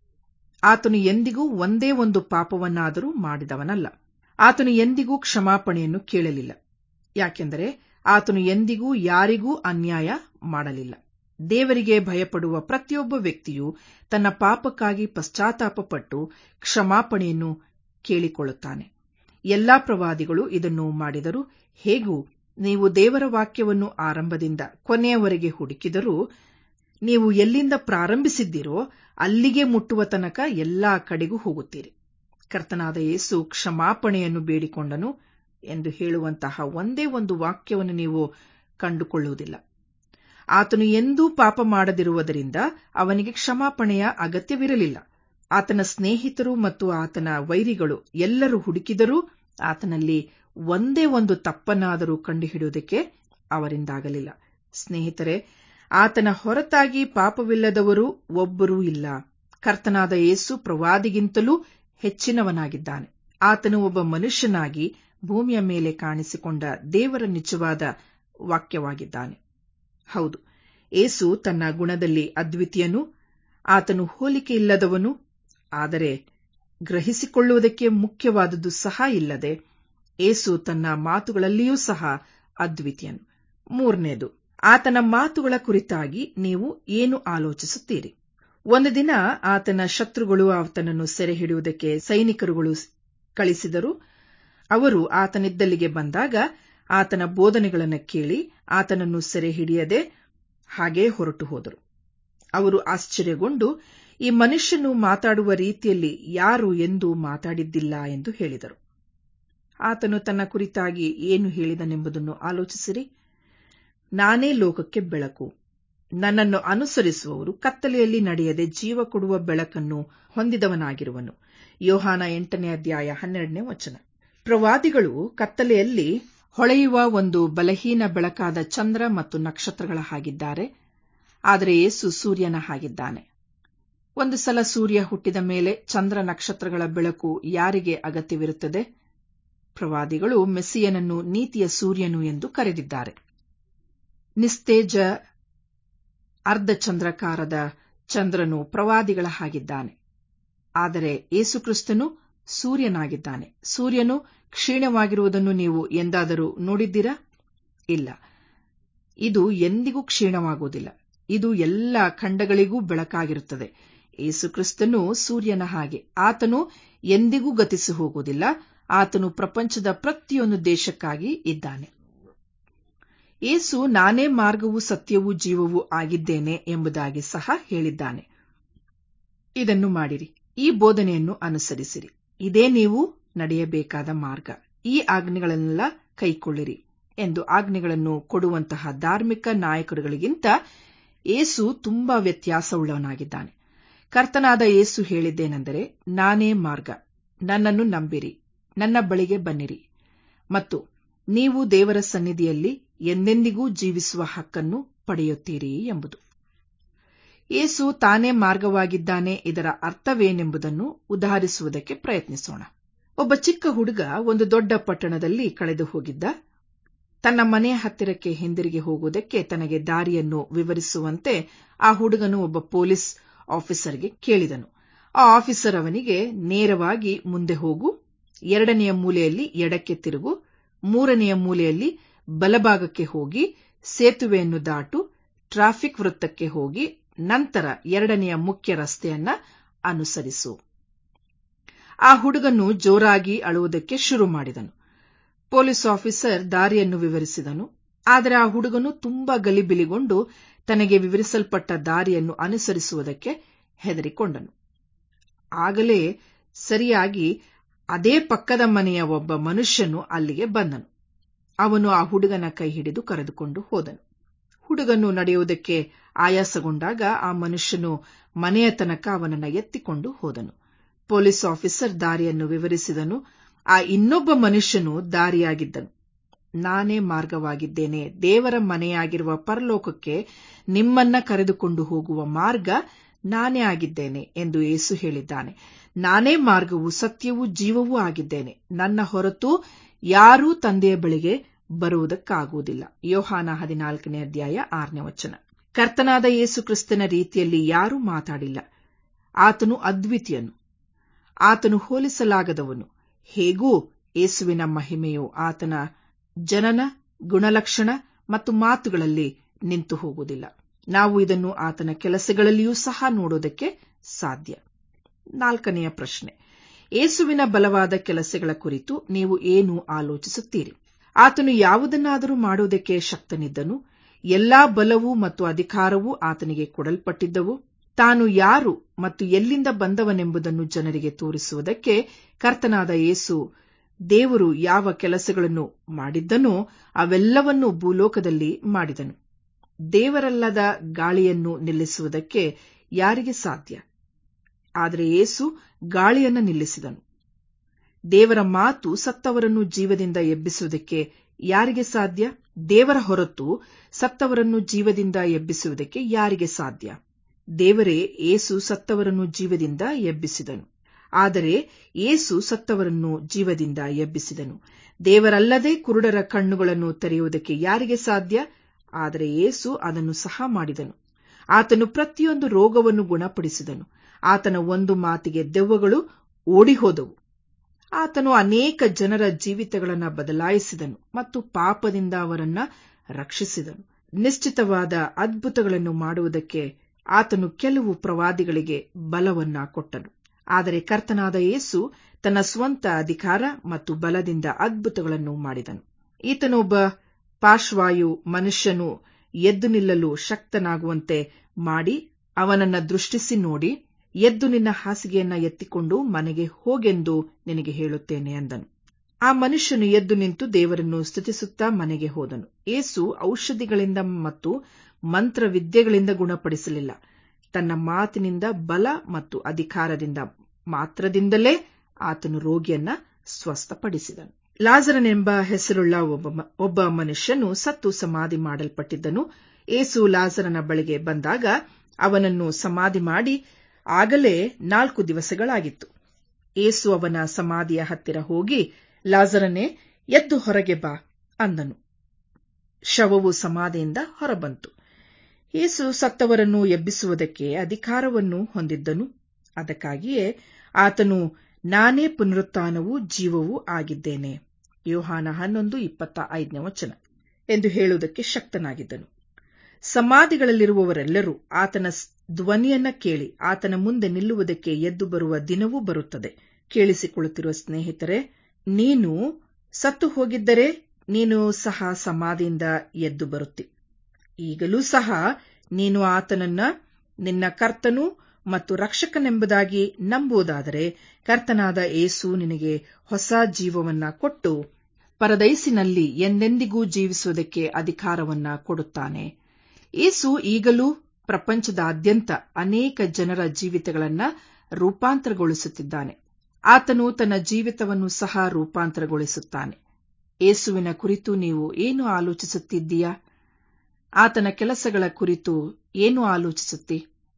ಆತನು ಎಂದಿಗೂ ಒಂದೇ ಒಂದು ಪಾಪವನ್ನಾದರೂ ಮಾಡಿದವನಲ್ಲ ಆತನು ಎಂದಿಗೂ ಕ್ಷಮಾಪಣೆಯನ್ನು ಕೇಳಲಿಲ್ಲ ಯಾಕೆಂದರೆ ಆತನು ಎಂದಿಗೂ ಯಾರಿಗೂ ಅನ್ಯಾಯ ಮಾಡಲಿಲ್ಲ ದೇವರಿಗೆ ಭಯಪಡುವ ಪ್ರತಿಯೊಬ್ಬ ವ್ಯಕ್ತಿಯು ತನ್ನ ಪಾಪಕ್ಕಾಗಿ ಪಶ್ಚಾತ್ತಾಪಪಟ್ಟು ಕ್ಷಮಾಪಣೆಯನ್ನು ಕೇಳಿಕೊಳ್ಳುತ್ತಾನೆ ಎಲ್ಲಾ ಪ್ರವಾದಿಗಳು ಇದನ್ನು ಮಾಡಿದರು ಹೇಗೂ ನೀವು ದೇವರ ವಾಕ್ಯವನ್ನು ಆರಂಭದಿಂದ ಕೊನೆಯವರೆಗೆ ಹುಡುಕಿದರೂ ನೀವು ಎಲ್ಲಿಂದ ಪ್ರಾರಂಭಿಸಿದ್ದೀರೋ ಅಲ್ಲಿಗೆ ಮುಟ್ಟುವ ತನಕ ಎಲ್ಲಾ ಕಡೆಗೂ ಹೋಗುತ್ತೀರಿ ಕರ್ತನಾದ ಯೇಸು ಕ್ಷಮಾಪಣೆಯನ್ನು ಬೇಡಿಕೊಂಡನು ಎಂದು ಹೇಳುವಂತಹ ಒಂದೇ ಒಂದು ವಾಕ್ಯವನ್ನು ನೀವು ಕಂಡುಕೊಳ್ಳುವುದಿಲ್ಲ ಆತನು ಎಂದೂ ಪಾಪ ಮಾಡದಿರುವುದರಿಂದ ಅವನಿಗೆ ಕ್ಷಮಾಪಣೆಯ ಅಗತ್ಯವಿರಲಿಲ್ಲ ಆತನ ಸ್ನೇಹಿತರು ಮತ್ತು ಆತನ ವೈರಿಗಳು ಎಲ್ಲರೂ ಹುಡುಕಿದರೂ ಆತನಲ್ಲಿ ಒಂದೇ ಒಂದು ತಪ್ಪನ್ನಾದರೂ ಕಂಡುಹಿಡಿಯುವುದಕ್ಕೆ ಅವರಿಂದಾಗಲಿಲ್ಲ ಸ್ನೇಹಿತರೆ ಆತನ ಹೊರತಾಗಿ ಪಾಪವಿಲ್ಲದವರು ಒಬ್ಬರೂ ಇಲ್ಲ ಕರ್ತನಾದ ಯೇಸು ಪ್ರವಾದಿಗಿಂತಲೂ ಹೆಚ್ಚಿನವನಾಗಿದ್ದಾನೆ ಆತನು ಒಬ್ಬ ಮನುಷ್ಯನಾಗಿ ಭೂಮಿಯ ಮೇಲೆ ಕಾಣಿಸಿಕೊಂಡ ದೇವರ ನಿಜವಾದ ವಾಕ್ಯವಾಗಿದ್ದಾನೆ ಹೌದು ಏಸು ತನ್ನ ಗುಣದಲ್ಲಿ ಅದ್ವಿತೀಯನು ಆತನು ಹೋಲಿಕೆ ಇಲ್ಲದವನು ಆದರೆ ಗ್ರಹಿಸಿಕೊಳ್ಳುವುದಕ್ಕೆ ಮುಖ್ಯವಾದದ್ದು ಸಹ ಇಲ್ಲದೆ ಏಸು ತನ್ನ ಮಾತುಗಳಲ್ಲಿಯೂ ಸಹ ಅದ್ವಿತೀಯನು ಮೂರನೇದು ಆತನ ಮಾತುಗಳ ಕುರಿತಾಗಿ ನೀವು ಏನು ಆಲೋಚಿಸುತ್ತೀರಿ ಒಂದು ದಿನ ಆತನ ಶತ್ರುಗಳು ಆತನನ್ನು ಸೆರೆ ಹಿಡಿಯುವುದಕ್ಕೆ ಸೈನಿಕರುಗಳು ಕಳಿಸಿದರು ಅವರು ಆತನಿದ್ದಲ್ಲಿಗೆ ಬಂದಾಗ ಆತನ ಬೋಧನೆಗಳನ್ನು ಕೇಳಿ ಆತನನ್ನು ಸೆರೆ ಹಿಡಿಯದೆ ಹಾಗೇ ಹೊರಟು ಹೋದರು ಅವರು ಆಶ್ಚರ್ಯಗೊಂಡು ಈ ಮನುಷ್ಯನು ಮಾತಾಡುವ ರೀತಿಯಲ್ಲಿ ಯಾರು ಎಂದು ಮಾತಾಡಿದ್ದಿಲ್ಲ ಎಂದು ಹೇಳಿದರು ಆತನು ತನ್ನ ಕುರಿತಾಗಿ ಏನು ಹೇಳಿದನೆಂಬುದನ್ನು ಆಲೋಚಿಸಿರಿ ನಾನೇ ಲೋಕಕ್ಕೆ ಬೆಳಕು ನನ್ನನ್ನು ಅನುಸರಿಸುವವರು ಕತ್ತಲೆಯಲ್ಲಿ ನಡೆಯದೆ ಜೀವ ಕೊಡುವ ಬೆಳಕನ್ನು ಹೊಂದಿದವನಾಗಿರುವನು ಯೋಹಾನ ಎಂಟನೇ ಅಧ್ಯಾಯ ಹನ್ನೆರಡನೇ ವಚನ ಪ್ರವಾದಿಗಳು ಕತ್ತಲೆಯಲ್ಲಿ ಹೊಳೆಯುವ ಒಂದು ಬಲಹೀನ ಬೆಳಕಾದ ಚಂದ್ರ ಮತ್ತು ನಕ್ಷತ್ರಗಳ ಹಾಗಿದ್ದಾರೆ ಆದರೆ ಯೇಸು ಸೂರ್ಯನ ಹಾಗಿದ್ದಾನೆ ಒಂದು ಸಲ ಸೂರ್ಯ ಹುಟ್ಟಿದ ಮೇಲೆ ಚಂದ್ರ ನಕ್ಷತ್ರಗಳ ಬೆಳಕು ಯಾರಿಗೆ ಅಗತ್ಯವಿರುತ್ತದೆ ಪ್ರವಾದಿಗಳು ಮೆಸ್ಸಿಯನನ್ನು ನೀತಿಯ ಸೂರ್ಯನು ಎಂದು ಕರೆದಿದ್ದಾರೆ ನಿಸ್ತೇಜ ಅರ್ಧಚಂದ್ರಕಾರದ ಚಂದ್ರನು ಪ್ರವಾದಿಗಳ ಹಾಗಿದ್ದಾನೆ ಆದರೆ ಏಸುಕ್ರಿಸ್ತನು ಸೂರ್ಯನಾಗಿದ್ದಾನೆ ಸೂರ್ಯನು ಕ್ಷೀಣವಾಗಿರುವುದನ್ನು ನೀವು ಎಂದಾದರೂ ನೋಡಿದ್ದೀರಾ ಇಲ್ಲ ಇದು ಎಂದಿಗೂ ಕ್ಷೀಣವಾಗುವುದಿಲ್ಲ ಇದು ಎಲ್ಲ ಖಂಡಗಳಿಗೂ ಬೆಳಕಾಗಿರುತ್ತದೆ ಏಸುಕ್ರಿಸ್ತನು ಸೂರ್ಯನ ಹಾಗೆ ಆತನು ಎಂದಿಗೂ ಗತಿಸಿ ಹೋಗುವುದಿಲ್ಲ ಆತನು ಪ್ರಪಂಚದ ಪ್ರತಿಯೊಂದು ದೇಶಕ್ಕಾಗಿ ಇದ್ದಾನೆ ಏಸು ನಾನೇ ಮಾರ್ಗವೂ ಸತ್ಯವೂ ಜೀವವೂ ಆಗಿದ್ದೇನೆ ಎಂಬುದಾಗಿ ಸಹ ಹೇಳಿದ್ದಾನೆ ಇದನ್ನು ಮಾಡಿರಿ ಈ ಬೋಧನೆಯನ್ನು ಅನುಸರಿಸಿರಿ ಇದೇ ನೀವು ನಡೆಯಬೇಕಾದ ಮಾರ್ಗ ಈ ಆಜ್ಞೆಗಳನ್ನೆಲ್ಲ ಕೈಕೊಳ್ಳಿರಿ ಎಂದು ಆಜ್ಞೆಗಳನ್ನು ಕೊಡುವಂತಹ ಧಾರ್ಮಿಕ ನಾಯಕರುಗಳಿಗಿಂತ ಏಸು ತುಂಬಾ ವ್ಯತ್ಯಾಸವುಳ್ಳವನಾಗಿದ್ದಾನೆ ಕರ್ತನಾದ ಏಸು ಹೇಳಿದ್ದೇನೆಂದರೆ ನಾನೇ ಮಾರ್ಗ ನನ್ನನ್ನು ನಂಬಿರಿ ನನ್ನ ಬಳಿಗೆ ಬನ್ನಿರಿ ಮತ್ತು ನೀವು ದೇವರ ಸನ್ನಿಧಿಯಲ್ಲಿ ಎಂದೆಂದಿಗೂ ಜೀವಿಸುವ ಹಕ್ಕನ್ನು ಪಡೆಯುತ್ತೀರಿ ಎಂಬುದು ಏಸು ತಾನೇ ಮಾರ್ಗವಾಗಿದ್ದಾನೆ ಇದರ ಅರ್ಥವೇನೆಂಬುದನ್ನು ಉದಾಹರಿಸುವುದಕ್ಕೆ ಪ್ರಯತ್ನಿಸೋಣ ಒಬ್ಬ ಚಿಕ್ಕ ಹುಡುಗ ಒಂದು ದೊಡ್ಡ ಪಟ್ಟಣದಲ್ಲಿ ಕಳೆದು ಹೋಗಿದ್ದ ತನ್ನ ಮನೆಯ ಹತ್ತಿರಕ್ಕೆ ಹಿಂದಿರುಗಿ ಹೋಗುವುದಕ್ಕೆ ತನಗೆ ದಾರಿಯನ್ನು ವಿವರಿಸುವಂತೆ ಆ ಹುಡುಗನು ಒಬ್ಬ ಪೊಲೀಸ್ ಆಫೀಸರ್ಗೆ ಕೇಳಿದನು ಆ ಆಫೀಸರ್ ಅವನಿಗೆ ನೇರವಾಗಿ ಮುಂದೆ ಹೋಗು ಎರಡನೆಯ ಮೂಲೆಯಲ್ಲಿ ಎಡಕ್ಕೆ ತಿರುಗು ಮೂರನೆಯ ಮೂಲೆಯಲ್ಲಿ ಬಲಭಾಗಕ್ಕೆ ಹೋಗಿ ಸೇತುವೆಯನ್ನು ದಾಟು ಟ್ರಾಫಿಕ್ ವೃತ್ತಕ್ಕೆ ಹೋಗಿ ನಂತರ ಎರಡನೆಯ ಮುಖ್ಯ ರಸ್ತೆಯನ್ನ ಅನುಸರಿಸು ಆ ಹುಡುಗನು ಜೋರಾಗಿ ಅಳುವುದಕ್ಕೆ ಶುರು ಮಾಡಿದನು ಪೊಲೀಸ್ ಆಫೀಸರ್ ದಾರಿಯನ್ನು ವಿವರಿಸಿದನು ಆದರೆ ಆ ಹುಡುಗನು ತುಂಬಾ ಗಲಿಬಿಲಿಗೊಂಡು ತನಗೆ ವಿವರಿಸಲ್ಪಟ್ಟ ದಾರಿಯನ್ನು ಅನುಸರಿಸುವುದಕ್ಕೆ ಹೆದರಿಕೊಂಡನು ಆಗಲೇ ಸರಿಯಾಗಿ ಅದೇ ಪಕ್ಕದ ಮನೆಯ ಒಬ್ಬ ಮನುಷ್ಯನು ಅಲ್ಲಿಗೆ ಬಂದನು ಅವನು ಆ ಹುಡುಗನ ಕೈ ಹಿಡಿದು ಕರೆದುಕೊಂಡು ಹೋದನು ಹುಡುಗನು ನಡೆಯುವುದಕ್ಕೆ ಆಯಾಸಗೊಂಡಾಗ ಆ ಮನುಷ್ಯನು ಮನೆಯ ತನಕ ಅವನನ್ನ ಎತ್ತಿಕೊಂಡು ಹೋದನು ಪೊಲೀಸ್ ಆಫೀಸರ್ ದಾರಿಯನ್ನು ವಿವರಿಸಿದನು ಆ ಇನ್ನೊಬ್ಬ ಮನುಷ್ಯನು ದಾರಿಯಾಗಿದ್ದನು ನಾನೇ ಮಾರ್ಗವಾಗಿದ್ದೇನೆ ದೇವರ ಮನೆಯಾಗಿರುವ ಪರಲೋಕಕ್ಕೆ ನಿಮ್ಮನ್ನ ಕರೆದುಕೊಂಡು ಹೋಗುವ ಮಾರ್ಗ ನಾನೇ ಆಗಿದ್ದೇನೆ ಎಂದು ಯೇಸು ಹೇಳಿದ್ದಾನೆ ನಾನೇ ಮಾರ್ಗವು ಸತ್ಯವೂ ಜೀವವೂ ಆಗಿದ್ದೇನೆ ನನ್ನ ಹೊರತು ಯಾರೂ ತಂದೆಯ ಬಳಿಗೆ ಬರುವುದಕ್ಕಾಗುವುದಿಲ್ಲ ಯೋಹಾನ ಹದಿನಾಲ್ಕನೇ ಅಧ್ಯಾಯ ಆರನೇ ವಚನ ಕರ್ತನಾದ ಯೇಸು ಕ್ರಿಸ್ತನ ರೀತಿಯಲ್ಲಿ ಯಾರೂ ಮಾತಾಡಿಲ್ಲ ಆತನು ಅದ್ವಿತೀಯನು ಆತನು ಹೋಲಿಸಲಾಗದವನು ಹೇಗೂ ಯೇಸುವಿನ ಮಹಿಮೆಯು ಆತನ ಜನನ ಗುಣಲಕ್ಷಣ ಮತ್ತು ಮಾತುಗಳಲ್ಲಿ ನಿಂತು ಹೋಗುವುದಿಲ್ಲ ನಾವು ಇದನ್ನು ಆತನ ಕೆಲಸಗಳಲ್ಲಿಯೂ ಸಹ ನೋಡೋದಕ್ಕೆ ಸಾಧ್ಯ ನಾಲ್ಕನೆಯ ಪ್ರಶ್ನೆ ಯೇಸುವಿನ ಬಲವಾದ ಕೆಲಸಗಳ ಕುರಿತು ನೀವು ಏನು ಆಲೋಚಿಸುತ್ತೀರಿ ಆತನು ಯಾವುದನ್ನಾದರೂ ಮಾಡುವುದಕ್ಕೆ ಶಕ್ತನಿದ್ದನು ಎಲ್ಲಾ ಬಲವೂ ಮತ್ತು ಅಧಿಕಾರವೂ ಆತನಿಗೆ ಕೊಡಲ್ಪಟ್ಟಿದ್ದವು ತಾನು ಯಾರು ಮತ್ತು ಎಲ್ಲಿಂದ ಬಂದವನೆಂಬುದನ್ನು ಜನರಿಗೆ ತೋರಿಸುವುದಕ್ಕೆ ಕರ್ತನಾದ ಯೇಸು ದೇವರು ಯಾವ ಕೆಲಸಗಳನ್ನು ಮಾಡಿದ್ದನೋ ಅವೆಲ್ಲವನ್ನೂ ಭೂಲೋಕದಲ್ಲಿ ಮಾಡಿದನು ದೇವರಲ್ಲದ ಗಾಳಿಯನ್ನು ನಿಲ್ಲಿಸುವುದಕ್ಕೆ ಯಾರಿಗೆ ಸಾಧ್ಯ ಆದರೆ ಯೇಸು ಗಾಳಿಯನ್ನು ನಿಲ್ಲಿಸಿದನು ದೇವರ ಮಾತು ಸತ್ತವರನ್ನು ಜೀವದಿಂದ ಎಬ್ಬಿಸುವುದಕ್ಕೆ ಯಾರಿಗೆ ಸಾಧ್ಯ ದೇವರ ಹೊರತು ಸತ್ತವರನ್ನು ಜೀವದಿಂದ ಎಬ್ಬಿಸುವುದಕ್ಕೆ ಯಾರಿಗೆ ಸಾಧ್ಯ ದೇವರೇ ಏಸು ಸತ್ತವರನ್ನು ಜೀವದಿಂದ ಎಬ್ಬಿಸಿದನು ಆದರೆ ಏಸು ಸತ್ತವರನ್ನು ಜೀವದಿಂದ ಎಬ್ಬಿಸಿದನು ದೇವರಲ್ಲದೆ ಕುರುಡರ ಕಣ್ಣುಗಳನ್ನು ತೆರೆಯುವುದಕ್ಕೆ ಯಾರಿಗೆ ಸಾಧ್ಯ ಆದರೆ ಏಸು ಅದನ್ನು ಸಹ ಮಾಡಿದನು ಆತನು ಪ್ರತಿಯೊಂದು ರೋಗವನ್ನು ಗುಣಪಡಿಸಿದನು ಆತನ ಒಂದು ಮಾತಿಗೆ ದೆವ್ವಗಳು ಓಡಿಹೋದವು ಆತನು ಅನೇಕ ಜನರ ಜೀವಿತಗಳನ್ನು ಬದಲಾಯಿಸಿದನು ಮತ್ತು ಪಾಪದಿಂದ ಅವರನ್ನ ರಕ್ಷಿಸಿದನು ನಿಶ್ಚಿತವಾದ ಅದ್ಭುತಗಳನ್ನು ಮಾಡುವುದಕ್ಕೆ ಆತನು ಕೆಲವು ಪ್ರವಾದಿಗಳಿಗೆ ಬಲವನ್ನ ಕೊಟ್ಟನು ಆದರೆ ಕರ್ತನಾದ ಯೇಸು ತನ್ನ ಸ್ವಂತ ಅಧಿಕಾರ ಮತ್ತು ಬಲದಿಂದ ಅದ್ಭುತಗಳನ್ನು ಮಾಡಿದನು ಈತನೊಬ್ಬ ಪಾರ್ಶ್ವಾಯು ಮನುಷ್ಯನು ಎದ್ದು ನಿಲ್ಲಲು ಶಕ್ತನಾಗುವಂತೆ ಮಾಡಿ ಅವನನ್ನ ದೃಷ್ಟಿಸಿ ನೋಡಿ ಎದ್ದು ನಿನ್ನ ಹಾಸಿಗೆಯನ್ನ ಎತ್ತಿಕೊಂಡು ಮನೆಗೆ ಹೋಗೆಂದು ನಿನಗೆ ಹೇಳುತ್ತೇನೆ ಅಂದನು ಆ ಮನುಷ್ಯನು ಎದ್ದು ನಿಂತು ದೇವರನ್ನು ಸ್ತುತಿಸುತ್ತಾ ಮನೆಗೆ ಹೋದನು ಏಸು ಔಷಧಿಗಳಿಂದ ಮತ್ತು ಮಂತ್ರವಿದ್ಯೆಗಳಿಂದ ಗುಣಪಡಿಸಲಿಲ್ಲ ತನ್ನ ಮಾತಿನಿಂದ ಬಲ ಮತ್ತು ಅಧಿಕಾರದಿಂದ ಮಾತ್ರದಿಂದಲೇ ಆತನು ರೋಗಿಯನ್ನ ಸ್ವಸ್ಥಪಡಿಸಿದನು ಲಾಜರನೆಂಬ ಹೆಸರುಳ್ಳ ಒಬ್ಬ ಒಬ್ಬ ಮನುಷ್ಯನು ಸತ್ತು ಸಮಾಧಿ ಮಾಡಲ್ಪಟ್ಟಿದ್ದನು ಏಸು ಲಾಜರನ ಬಳಿಗೆ ಬಂದಾಗ ಅವನನ್ನು ಸಮಾಧಿ ಮಾಡಿ ಆಗಲೇ ನಾಲ್ಕು ದಿವಸಗಳಾಗಿತ್ತು ಏಸು ಅವನ ಸಮಾಧಿಯ ಹತ್ತಿರ ಹೋಗಿ ಲಾಜರನೇ ಎದ್ದು ಹೊರಗೆ ಬಾ ಅಂದನು ಶವವು ಸಮಾಧಿಯಿಂದ ಹೊರಬಂತು ಯೇಸು ಸತ್ತವರನ್ನು ಎಬ್ಬಿಸುವುದಕ್ಕೆ ಅಧಿಕಾರವನ್ನು ಹೊಂದಿದ್ದನು ಅದಕ್ಕಾಗಿಯೇ ಆತನು ನಾನೇ ಪುನರುತ್ಥಾನವೂ ಜೀವವೂ ಆಗಿದ್ದೇನೆ ಯೋಹಾನ ಹನ್ನೊಂದು ಇಪ್ಪತ್ತ ಐದನೇ ವಚನ ಎಂದು ಹೇಳುವುದಕ್ಕೆ ಶಕ್ತನಾಗಿದ್ದನು ಸಮಾಧಿಗಳಲ್ಲಿರುವವರೆಲ್ಲರೂ ಆತನ ಧ್ವನಿಯನ್ನ ಕೇಳಿ ಆತನ ಮುಂದೆ ನಿಲ್ಲುವುದಕ್ಕೆ ಎದ್ದು ಬರುವ ದಿನವೂ ಬರುತ್ತದೆ ಕೇಳಿಸಿಕೊಳ್ಳುತ್ತಿರುವ ಸ್ನೇಹಿತರೆ ನೀನು ಸತ್ತು ಹೋಗಿದ್ದರೆ ನೀನು ಸಹ ಸಮಾಧಿಯಿಂದ ಎದ್ದು ಬರುತ್ತಿ ಈಗಲೂ ಸಹ ನೀನು ಆತನನ್ನ ನಿನ್ನ ಕರ್ತನು ಮತ್ತು ರಕ್ಷಕನೆಂಬುದಾಗಿ ನಂಬುವುದಾದರೆ ಕರ್ತನಾದ ಏಸು ನಿನಗೆ ಹೊಸ ಜೀವವನ್ನ ಕೊಟ್ಟು ಪರದೈಸಿನಲ್ಲಿ ಎಂದೆಂದಿಗೂ ಜೀವಿಸುವುದಕ್ಕೆ ಅಧಿಕಾರವನ್ನ ಕೊಡುತ್ತಾನೆ ಏಸು ಈಗಲೂ ಪ್ರಪಂಚದಾದ್ಯಂತ ಅನೇಕ ಜನರ ಜೀವಿತಗಳನ್ನ ರೂಪಾಂತರಗೊಳಿಸುತ್ತಿದ್ದಾನೆ ಆತನು ತನ್ನ ಜೀವಿತವನ್ನು ಸಹ ರೂಪಾಂತರಗೊಳಿಸುತ್ತಾನೆ ಏಸುವಿನ ಕುರಿತು ನೀವು ಏನು ಆಲೋಚಿಸುತ್ತಿದ್ದೀಯಾ ಆತನ ಕೆಲಸಗಳ ಕುರಿತು ಏನು ಆಲೋಚಿಸುತ್ತಿ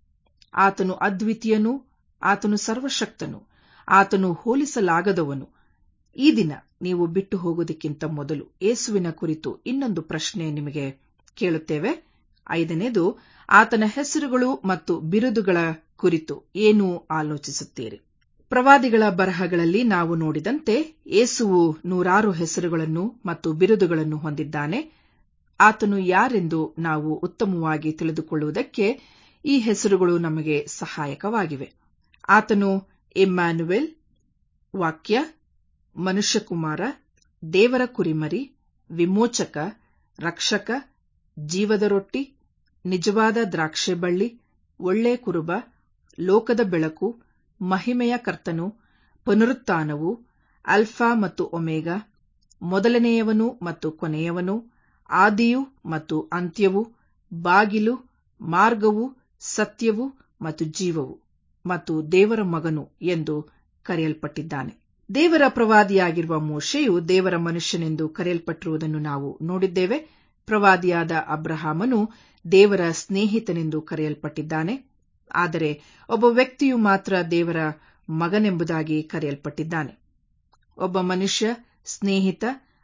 ಆತನು ಅದ್ವಿತೀಯನು ಆತನು ಸರ್ವಶಕ್ತನು ಆತನು ಹೋಲಿಸಲಾಗದವನು ಈ ದಿನ ನೀವು ಬಿಟ್ಟು ಹೋಗೋದಕ್ಕಿಂತ ಮೊದಲು ಏಸುವಿನ ಕುರಿತು ಇನ್ನೊಂದು ಪ್ರಶ್ನೆ ನಿಮಗೆ ಕೇಳುತ್ತೇವೆ ಐದನೇದು ಆತನ ಹೆಸರುಗಳು ಮತ್ತು ಬಿರುದುಗಳ ಕುರಿತು ಏನು ಆಲೋಚಿಸುತ್ತೀರಿ ಪ್ರವಾದಿಗಳ ಬರಹಗಳಲ್ಲಿ ನಾವು ನೋಡಿದಂತೆ ಏಸುವು ನೂರಾರು ಹೆಸರುಗಳನ್ನು ಮತ್ತು ಬಿರುದುಗಳನ್ನು ಹೊಂದಿದ್ದಾನೆ ಆತನು ಯಾರೆಂದು ನಾವು ಉತ್ತಮವಾಗಿ ತಿಳಿದುಕೊಳ್ಳುವುದಕ್ಕೆ ಈ ಹೆಸರುಗಳು ನಮಗೆ ಸಹಾಯಕವಾಗಿವೆ ಆತನು ಇಮ್ಯಾನುವೆಲ್ ವಾಕ್ಯ ಮನುಷ್ಯಕುಮಾರ ದೇವರ ಕುರಿಮರಿ ವಿಮೋಚಕ ರಕ್ಷಕ ಜೀವದ ರೊಟ್ಟಿ ನಿಜವಾದ ದ್ರಾಕ್ಷೆ ಬಳ್ಳಿ ಒಳ್ಳೆ ಕುರುಬ ಲೋಕದ ಬೆಳಕು ಮಹಿಮೆಯ ಕರ್ತನು ಪುನರುತ್ಥಾನವು ಅಲ್ಫಾ ಮತ್ತು ಒಮೆಗಾ ಮೊದಲನೆಯವನು ಮತ್ತು ಕೊನೆಯವನು ಆದಿಯು ಮತ್ತು ಅಂತ್ಯವು ಬಾಗಿಲು ಮಾರ್ಗವು ಸತ್ಯವು ಮತ್ತು ಜೀವವು ಮತ್ತು ದೇವರ ಮಗನು ಎಂದು ಕರೆಯಲ್ಪಟ್ಟಿದ್ದಾನೆ ದೇವರ ಪ್ರವಾದಿಯಾಗಿರುವ ಮೋಶೆಯು ದೇವರ ಮನುಷ್ಯನೆಂದು ಕರೆಯಲ್ಪಟ್ಟಿರುವುದನ್ನು ನಾವು ನೋಡಿದ್ದೇವೆ ಪ್ರವಾದಿಯಾದ ಅಬ್ರಹಾಮನು ದೇವರ ಸ್ನೇಹಿತನೆಂದು ಕರೆಯಲ್ಪಟ್ಟಿದ್ದಾನೆ ಆದರೆ ಒಬ್ಬ ವ್ಯಕ್ತಿಯು ಮಾತ್ರ ದೇವರ ಮಗನೆಂಬುದಾಗಿ ಕರೆಯಲ್ಪಟ್ಟಿದ್ದಾನೆ ಒಬ್ಬ ಮನುಷ್ಯ ಸ್ನೇಹಿತ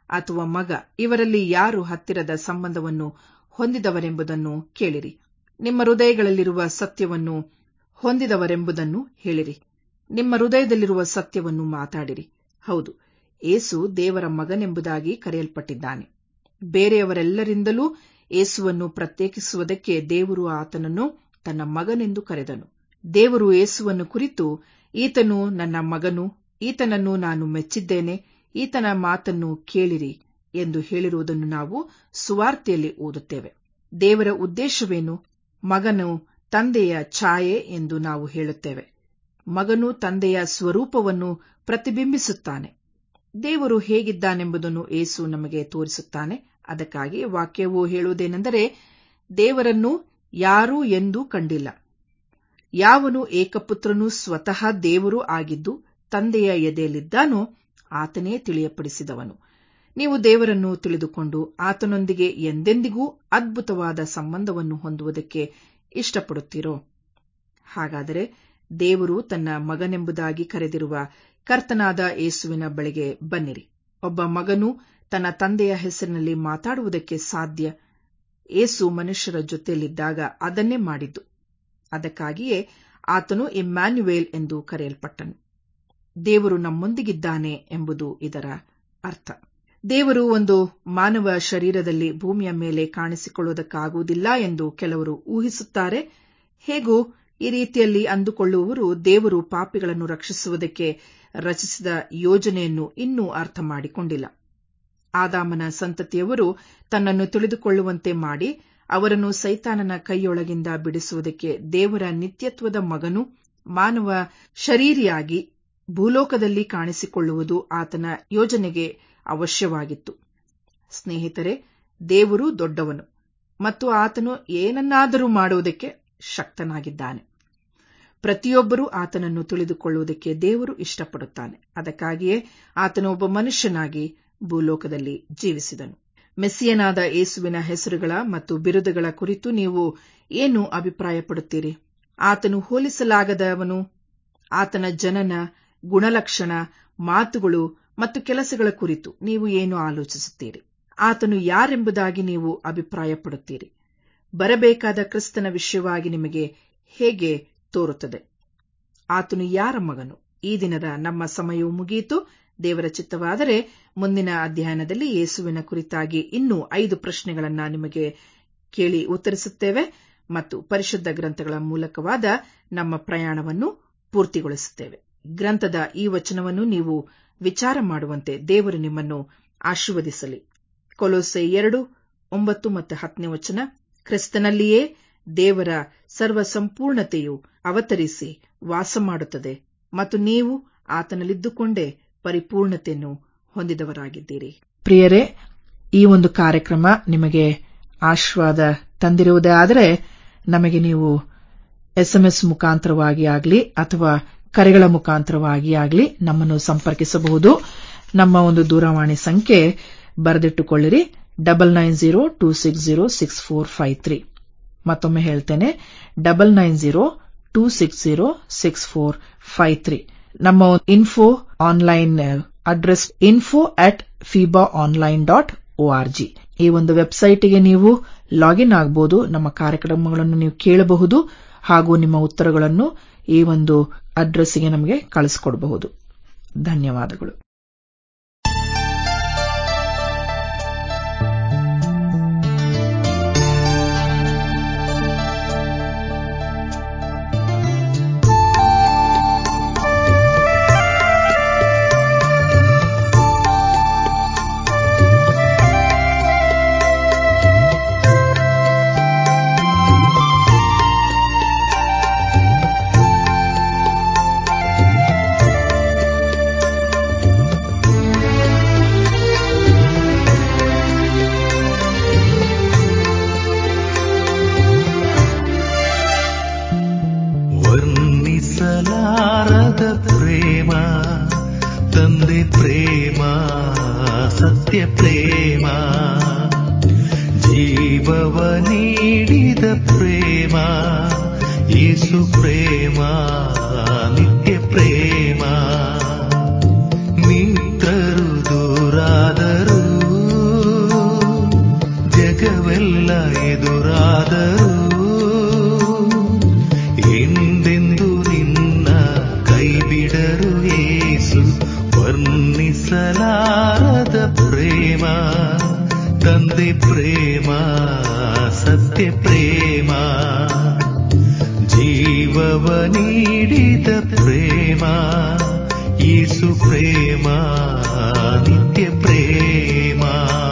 ಅಥವಾ ಮಗ ಇವರಲ್ಲಿ ಯಾರು ಹತ್ತಿರದ ಸಂಬಂಧವನ್ನು ಹೊಂದಿದವರೆಂಬುದನ್ನು ಕೇಳಿರಿ ನಿಮ್ಮ ಹೃದಯಗಳಲ್ಲಿರುವ ಸತ್ಯವನ್ನು ಹೊಂದಿದವರೆಂಬುದನ್ನು ಹೇಳಿರಿ ನಿಮ್ಮ ಹೃದಯದಲ್ಲಿರುವ ಸತ್ಯವನ್ನು ಮಾತಾಡಿರಿ ಹೌದು ಏಸು ದೇವರ ಮಗನೆಂಬುದಾಗಿ ಕರೆಯಲ್ಪಟ್ಟಿದ್ದಾನೆ ಬೇರೆಯವರೆಲ್ಲರಿಂದಲೂ ಏಸುವನ್ನು ಪ್ರತ್ಯೇಕಿಸುವುದಕ್ಕೆ ದೇವರು ಆತನನ್ನು ತನ್ನ ಮಗನೆಂದು ಕರೆದನು ದೇವರು ಏಸುವನ್ನು ಕುರಿತು ಈತನು ನನ್ನ ಮಗನು ಈತನನ್ನು ನಾನು ಮೆಚ್ಚಿದ್ದೇನೆ ಈತನ ಮಾತನ್ನು ಕೇಳಿರಿ ಎಂದು ಹೇಳಿರುವುದನ್ನು ನಾವು ಸುವಾರ್ತೆಯಲ್ಲಿ ಓದುತ್ತೇವೆ ದೇವರ ಉದ್ದೇಶವೇನು ಮಗನು ತಂದೆಯ ಛಾಯೆ ಎಂದು ನಾವು ಹೇಳುತ್ತೇವೆ ಮಗನು ತಂದೆಯ ಸ್ವರೂಪವನ್ನು ಪ್ರತಿಬಿಂಬಿಸುತ್ತಾನೆ ದೇವರು ಹೇಗಿದ್ದಾನೆಂಬುದನ್ನು ಏಸು ನಮಗೆ ತೋರಿಸುತ್ತಾನೆ ಅದಕ್ಕಾಗಿ ವಾಕ್ಯವು ಹೇಳುವುದೇನೆಂದರೆ ದೇವರನ್ನು ಯಾರೂ ಎಂದೂ ಕಂಡಿಲ್ಲ ಯಾವನು ಏಕಪುತ್ರನು ಸ್ವತಃ ದೇವರು ಆಗಿದ್ದು ತಂದೆಯ ಎದೆಯಲ್ಲಿದ್ದಾನೋ ಆತನೇ ತಿಳಿಯಪಡಿಸಿದವನು ನೀವು ದೇವರನ್ನು ತಿಳಿದುಕೊಂಡು ಆತನೊಂದಿಗೆ ಎಂದೆಂದಿಗೂ ಅದ್ಭುತವಾದ ಸಂಬಂಧವನ್ನು ಹೊಂದುವುದಕ್ಕೆ ಇಷ್ಟಪಡುತ್ತೀರೋ ಹಾಗಾದರೆ ದೇವರು ತನ್ನ ಮಗನೆಂಬುದಾಗಿ ಕರೆದಿರುವ ಕರ್ತನಾದ ಏಸುವಿನ ಬಳಿಗೆ ಬನ್ನಿರಿ ಒಬ್ಬ ಮಗನು ತನ್ನ ತಂದೆಯ ಹೆಸರಿನಲ್ಲಿ ಮಾತಾಡುವುದಕ್ಕೆ ಸಾಧ್ಯ ಏಸು ಮನುಷ್ಯರ ಜೊತೆಯಲ್ಲಿದ್ದಾಗ ಅದನ್ನೇ ಮಾಡಿದ್ದು ಅದಕ್ಕಾಗಿಯೇ ಆತನು ಇಮ್ಯಾನ್ಯುವೇಲ್ ಎಂದು ಕರೆಯಲ್ಪಟ್ಟನು ದೇವರು ನಮ್ಮೊಂದಿಗಿದ್ದಾನೆ ಎಂಬುದು ಇದರ ಅರ್ಥ ದೇವರು ಒಂದು ಮಾನವ ಶರೀರದಲ್ಲಿ ಭೂಮಿಯ ಮೇಲೆ ಕಾಣಿಸಿಕೊಳ್ಳುವುದಕ್ಕಾಗುವುದಿಲ್ಲ ಎಂದು ಕೆಲವರು ಊಹಿಸುತ್ತಾರೆ ಹೇಗೂ ಈ ರೀತಿಯಲ್ಲಿ ಅಂದುಕೊಳ್ಳುವವರು ದೇವರು ಪಾಪಿಗಳನ್ನು ರಕ್ಷಿಸುವುದಕ್ಕೆ ರಚಿಸಿದ ಯೋಜನೆಯನ್ನು ಇನ್ನೂ ಅರ್ಥ ಮಾಡಿಕೊಂಡಿಲ್ಲ ಆದಾಮನ ಸಂತತಿಯವರು ತನ್ನನ್ನು ತಿಳಿದುಕೊಳ್ಳುವಂತೆ ಮಾಡಿ ಅವರನ್ನು ಸೈತಾನನ ಕೈಯೊಳಗಿಂದ ಬಿಡಿಸುವುದಕ್ಕೆ ದೇವರ ನಿತ್ಯತ್ವದ ಮಗನು ಮಾನವ ಶರೀರಿಯಾಗಿ ಭೂಲೋಕದಲ್ಲಿ ಕಾಣಿಸಿಕೊಳ್ಳುವುದು ಆತನ ಯೋಜನೆಗೆ ಅವಶ್ಯವಾಗಿತ್ತು ಸ್ನೇಹಿತರೆ ದೇವರು ದೊಡ್ಡವನು ಮತ್ತು ಆತನು ಏನನ್ನಾದರೂ ಮಾಡುವುದಕ್ಕೆ ಶಕ್ತನಾಗಿದ್ದಾನೆ ಪ್ರತಿಯೊಬ್ಬರೂ ಆತನನ್ನು ತಿಳಿದುಕೊಳ್ಳುವುದಕ್ಕೆ ದೇವರು ಇಷ್ಟಪಡುತ್ತಾನೆ ಅದಕ್ಕಾಗಿಯೇ ಆತನು ಒಬ್ಬ ಮನುಷ್ಯನಾಗಿ ಭೂಲೋಕದಲ್ಲಿ ಜೀವಿಸಿದನು ಮೆಸ್ಸಿಯನಾದ ಏಸುವಿನ ಹೆಸರುಗಳ ಮತ್ತು ಬಿರುದುಗಳ ಕುರಿತು ನೀವು ಏನು ಅಭಿಪ್ರಾಯಪಡುತ್ತೀರಿ ಆತನು ಹೋಲಿಸಲಾಗದವನು ಆತನ ಜನನ ಗುಣಲಕ್ಷಣ ಮಾತುಗಳು ಮತ್ತು ಕೆಲಸಗಳ ಕುರಿತು ನೀವು ಏನು ಆಲೋಚಿಸುತ್ತೀರಿ ಆತನು ಯಾರೆಂಬುದಾಗಿ ನೀವು ಅಭಿಪ್ರಾಯಪಡುತ್ತೀರಿ ಬರಬೇಕಾದ ಕ್ರಿಸ್ತನ ವಿಷಯವಾಗಿ ನಿಮಗೆ ಹೇಗೆ ತೋರುತ್ತದೆ ಆತನು ಯಾರ ಮಗನು ಈ ದಿನದ ನಮ್ಮ ಸಮಯವು ಮುಗಿಯಿತು ದೇವರ ಚಿತ್ತವಾದರೆ ಮುಂದಿನ ಅಧ್ಯಯನದಲ್ಲಿ ಯೇಸುವಿನ ಕುರಿತಾಗಿ ಇನ್ನೂ ಐದು ಪ್ರಶ್ನೆಗಳನ್ನ ನಿಮಗೆ ಕೇಳಿ ಉತ್ತರಿಸುತ್ತೇವೆ ಮತ್ತು ಪರಿಶುದ್ಧ ಗ್ರಂಥಗಳ ಮೂಲಕವಾದ ನಮ್ಮ ಪ್ರಯಾಣವನ್ನು ಪೂರ್ತಿಗೊಳಿಸುತ್ತೇವೆ ಗ್ರಂಥದ ಈ ವಚನವನ್ನು ನೀವು ವಿಚಾರ ಮಾಡುವಂತೆ ದೇವರು ನಿಮ್ಮನ್ನು ಆಶೀರ್ವದಿಸಲಿ ಕೊಲೋಸೆ ಎರಡು ಒಂಬತ್ತು ಮತ್ತು ಹತ್ತನೇ ವಚನ ಕ್ರಿಸ್ತನಲ್ಲಿಯೇ ದೇವರ ಸರ್ವ ಸಂಪೂರ್ಣತೆಯು ಅವತರಿಸಿ ವಾಸ ಮಾಡುತ್ತದೆ ಮತ್ತು ನೀವು ಆತನಲ್ಲಿದ್ದುಕೊಂಡೇ ಪರಿಪೂರ್ಣತೆಯನ್ನು ಹೊಂದಿದವರಾಗಿದ್ದೀರಿ ಪ್ರಿಯರೇ ಈ ಒಂದು ಕಾರ್ಯಕ್ರಮ ನಿಮಗೆ ಆಶೀರ್ವಾದ ತಂದಿರುವುದೇ ಆದರೆ ನಮಗೆ ನೀವು ಎಸ್ಎಂಎಸ್ ಮುಖಾಂತರವಾಗಿ ಆಗಲಿ ಅಥವಾ ಕರೆಗಳ ಮುಖಾಂತರವಾಗಿ ಆಗಲಿ ನಮ್ಮನ್ನು ಸಂಪರ್ಕಿಸಬಹುದು ನಮ್ಮ ಒಂದು ದೂರವಾಣಿ ಸಂಖ್ಯೆ ಬರೆದಿಟ್ಟುಕೊಳ್ಳಿರಿ double nine zero two six zero six four five three ಮತ್ತೊಮ್ಮೆ ಹೇಳ್ತೇನೆ double nine zero two six zero six four five three ನಮ್ಮ info online address info at FIBA online dot O R G ಈ ಒಂದು ವೆಬ್ಸೈಟ್ಗೆ ನೀವು login ಆಗಬಹುದು ನಮ್ಮ ಕಾರ್ಯಕ್ರಮಗಳನ್ನು ನೀವು ಕೇಳಬಹುದು ಹಾಗೂ ನಿಮ್ಮ ಉತ್ತರಗಳನ್ನು ಈ ಒಂದು ಅಡ್ರೆಸ್ಗೆ ನಮಗೆ ಕಳಿಸಿಕೊಡಬಹುದು ಧನ್ಯವಾದಗಳು ವರ್ಣಿಸಲಾರದ ಪ್ರೇಮ ತಂದೆ ಪ್ರೇಮ ಸತ್ಯ ಪ್ರೇಮ ಜೀವವ ನೀಡಿದ ಪ್ರೇಮ ಯೇಸು ಪ್ರೇಮ ನಿತ್ಯ ಪ್ರೇಮ ಮಿತ್ರರು ದೂರಾದರು ಯೇಸು ಪ್ರೇಮ ನಿತ್ಯ ಪ್ರೇಮ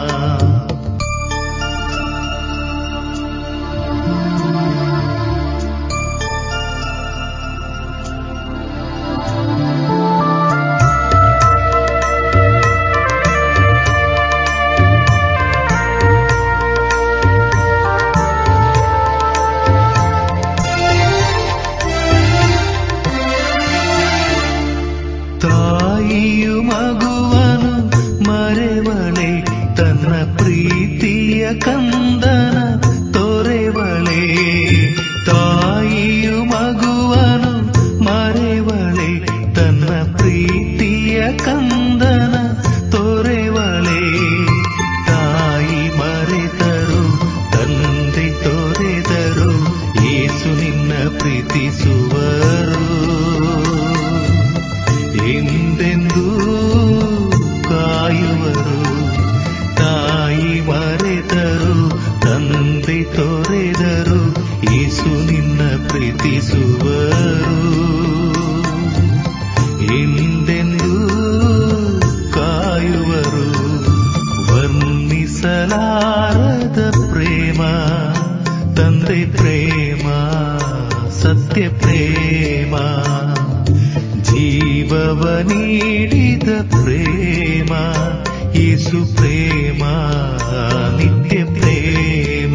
ತಾಯಿಯು ಮಗುವನು ಮರೆವಳೆ ತನ್ನ ಪ್ರೀತಿಯ ಕಂದನ ತೊರೆವಳೆ ತಾಯಿಯು ಮಗುವನು ಮರೆವಳೆ ತನ್ನ ಪ್ರೀತಿಯ ಕಂದನ ತೊರೆವಳೆ ತಾಯಿ ಮರೆತರು ತಂದೆ ತೊರೆದರು ಏಸು ನಿನ್ನ ಪ್ರೀತಿಸುವರು ಎಂದೆಂದೂ ಕಾಯುವರು ತಾಯಿ ಮರೆತರು ತಂದೆ ತೊರೆದರು ಏಸು ನಿನ್ನ ಪ್ರೀತಿಸುವರು ಎಂದೆಂದೂ ಕಾಯುವರು ವರ್ಣಿಸಲಾರದ ಪ್ರೇಮ ತಂದೆ ಪ್ರೇಮ ಸತ್ಯ ಪ್ರೇಮ ಜೀವವ ನೀಡಿದ ಪ್ರೇಮ ಯೇಸು ಪ್ರೇಮ ನಿತ್ಯ ಪ್ರೇಮ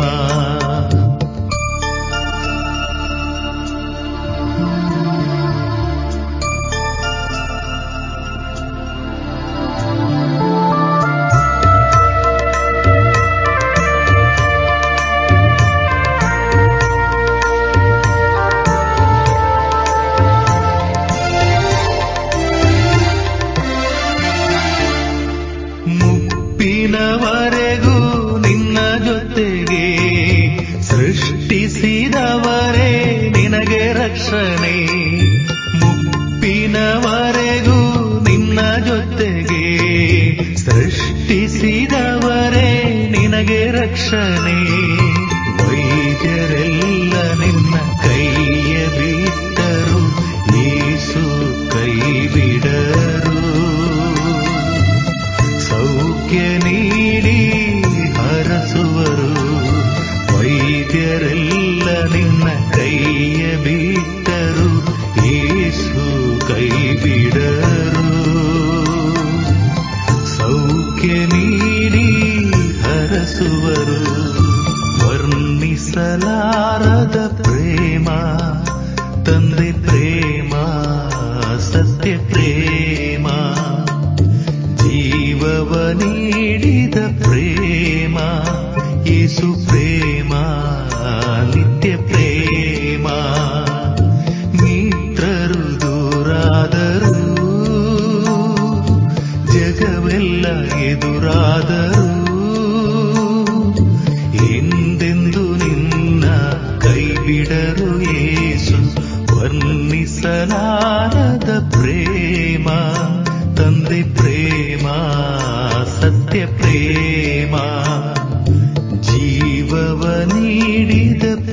ಮುಪ್ಪಿನವರೆಗೂ ನಿನ್ನ ಜೊತೆಗೆ ಸೃಷ್ಟಿಸಿದವರೇ ನಿನಗೆ ರಕ್ಷಣೆ ಮುಪ್ಪಿನವರೆಗೂ ನಿನ್ನ ಜೊತೆಗೆ ಸೃಷ್ಟಿಸಿದವರೇ ನಿನಗೆ ರಕ್ಷಣೆ ವೈದ್ಯರೆಲ್ಲ ನಿನ್ನ ಕೈಯ ಬಿಟ್ಟರು ಯೇಸು ಕೈ ಬಿಡರು ಸೌಖ್ಯ ನೀಡಿ ಹರಸುವರು ವೈದ್ಯರೆಲ್ಲ ನಿನ್ನ ಕೈಯ ಬಿಟ್ಟರು ಏಸು ಕೈ ಬಿಡರು ಸೌಖ್ಯ ನೀಡಿ ಹರಸುವರು ವರ್ಣಿಸಲಾರದ ಪ್ರೇಮ ತಂದೆ ಪ್ರೇಮ ಸತ್ಯ ಪ್ರೇಮ ಜೀವವ ನೀಡಿದ ಪ್ರೇಮ ಯೇಸು ಪ್ರೇಮ ನಿತ್ಯ ಪ್ರೇಮ ಮಿತ್ರರು ದೂರಾದರು ಜಗವೆಲ್ಲ ಎದುರಾದರು ಎಂದೆಂದು ನಿನ್ನ ಕೈ ಬಿಡರು ಯೇಸು ವರ್ಣಿಸಲಾರದ ಪ್ರೇಮ ತಂದೆ ಪ್ರೇಮ ಸತ್ಯ ಪ್ರೇಮ ಜೀವವ ನೀಡಿದ